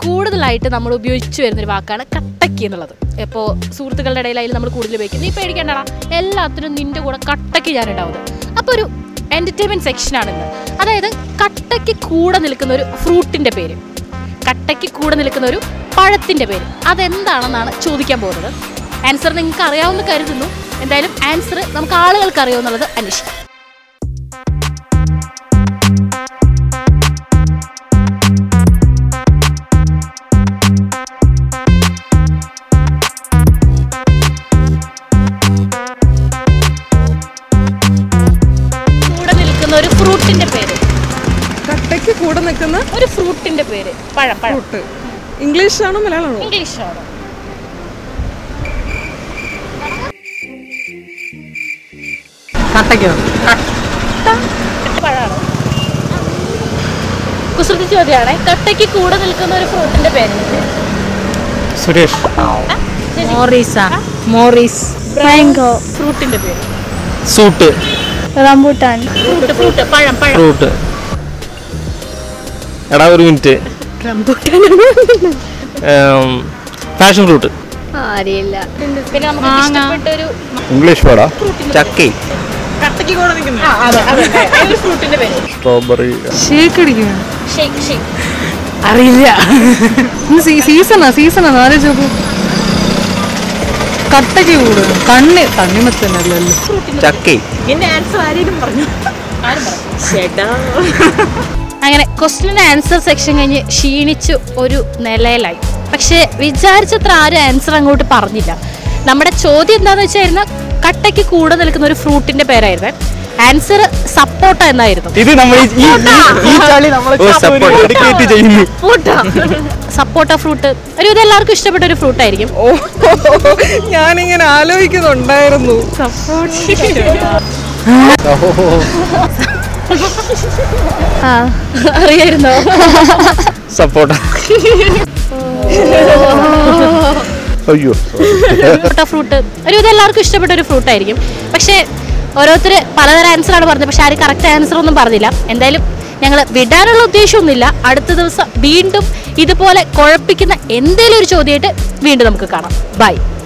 കൂടുതലായിട്ട് നമ്മൾ ഉപയോഗിച്ചു വരുന്നൊരു വാക്കാണ് കട്ടക്കി എന്നുള്ളത് ഇപ്പോൾ സുഹൃത്തുക്കളുടെ ഇടയിലായാലും നമ്മൾ കൂടുതൽ ഉപയോഗിക്കും നീ പേടിക്കേണ്ടടാ എല്ലാത്തിനും നിന്റെ കൂടെ കട്ടക്കി ഞാൻ ഉണ്ടാവുന്നത് അപ്പോൾ ഒരു എൻ്റർടൈൻമെൻറ്റ് സെക്ഷനാണ് ഇന്ന് അതായത് കട്ടയ്ക്ക് കൂടെ നിൽക്കുന്ന ഒരു ഫ്രൂട്ടിൻ്റെ പേര് കട്ടയ്ക്ക് കൂടെ നിൽക്കുന്ന ഒരു പഴത്തിൻ്റെ പേര് അതെന്താണെന്നാണ് ചോദിക്കാൻ പോകുന്നത് ആൻസർ നിങ്ങൾക്ക് അറിയാവുന്ന കരുതുന്നു എന്തായാലും ആൻസർ നമുക്ക് ആളുകൾക്ക് അറിയാവുന്നുള്ളത് അന്വേഷിക്കാം കൂടെ നിൽക്കുന്ന ഒരു ഫ്രൂട്ടിന്റെ പേര് കട്ടയ്ക്ക് കൂടെ നിൽക്കുന്ന ഒരു ഫ്രൂട്ടിന്റെ പേര് പഴം പഴം ഫ്രൂട്ട് ഇംഗ്ലീഷ് ആണോ മലയാളമാണോ ഇംഗ്ലീഷാണ് കട്ടയ്ക്കോ പഴമാണ് കുസൃതി ചോദ്യമാണ് കട്ടയ്ക്ക് കൂടെ നിൽക്കുന്ന ഒരു ഫ്രൂട്ടിന്റെ പേര് സുരേഷ് മോറീസ മോറീസ് മാംഗോ ഫ്രൂട്ടിന്റെ പേര് സൂട്ട് റംബൂട്ടാൻ ഫ്രൂട്ട് ഫ്രൂട്ട് പഴം പഴം ഫ്രൂട്ട് എടാ ഒരു മിനിറ്റ് പാഷൻ ഫ്രൂട്ട് അറിയില്ല പിന്നെ നമുക്ക് ഇഷ്ടപ്പെട്ട ഒരു ഇംഗ്ലീഷ് വേർഡാ ചക്കൈ കട്ടയ്ക്ക് കൂടെ നിൽക്കുന്ന അതെ അതെ ഒരു ഫ്രൂട്ടിന്റെ പേര് സ്ട്രോബെറി ഷേക്ക് അടിക്കുന്നു ഷേക്ക് ഷേക്ക് അറിയില്ല സീസണാ സീസണാ നാല് ചോക്ക് കട്ടയ്ക്ക് കൂടെ കണ്ണ് തണ്ണിമത്തന്നല്ലോ ചക്കൈ എന്റെ ആൻസർ ആരെയും പറഞ്ഞു അങ്ങനെ ക്വസ്റ്റിൻ്റെ ആൻസർ സെക്ഷൻ കഴിഞ്ഞ് ക്ഷീണിച്ചു ഒരു നിലയിലായി പക്ഷേ വിചാരിച്ചത്ര ആരും ആൻസർ അങ്ങോട്ട് പറഞ്ഞില്ല നമ്മുടെ ചോദ്യം എന്താണെന്ന് വെച്ചാൽ കട്ടയ്ക്ക് കൂടെ നിൽക്കുന്ന ഒരു ഫ്രൂട്ടിന്റെ പേരായിരുന്നു ആൻസർ സപ്പോട്ട എന്നായിരുന്നു ഇത് നമ്മൾ ഈ- ഈ- ഈ- ഈ കളി നമ്മളെ ഡെഡിക്കേറ്റ് ചെയ്യുന്നു സപ്പോട്ട ഫ്രൂട്ട് ഒരു ഇത് എല്ലാവർക്കും ഇഷ്ടപ്പെട്ട ഒരു ഫ്രൂട്ട് ആയിരിക്കും ഓ ഞാനിങ്ങനെ ആലോചിക്കുന്നുണ്ടായിരുന്നു ആ അറിയായിരുന്നോ സപ്പോർട്ട അയ്യോ സപ്പോട്ട ഫ്രൂട്ട് ഒരു ഇത് എല്ലാവർക്കും ഇഷ്ടപ്പെട്ട ഒരു ഫ്രൂട്ട് ആയിരിക്കും പക്ഷേ ഓരോരുത്തർ പലതരം ആൻസർ ആണ് പറഞ്ഞത് പക്ഷെ ആരും കറക്റ്റ് ആൻസർ ഒന്നും പറഞ്ഞില്ല എന്തായാലും ഞങ്ങൾ വിടാനുള്ള ഉദ്ദേശമൊന്നുമില്ല അടുത്ത ദിവസം വീണ്ടും ഇതുപോലെ കുഴപ്പിക്കുന്ന എന്തെങ്കിലും ഒരു ചോദ്യമായിട്ട് വീണ്ടും നമുക്ക് കാണാം ബൈ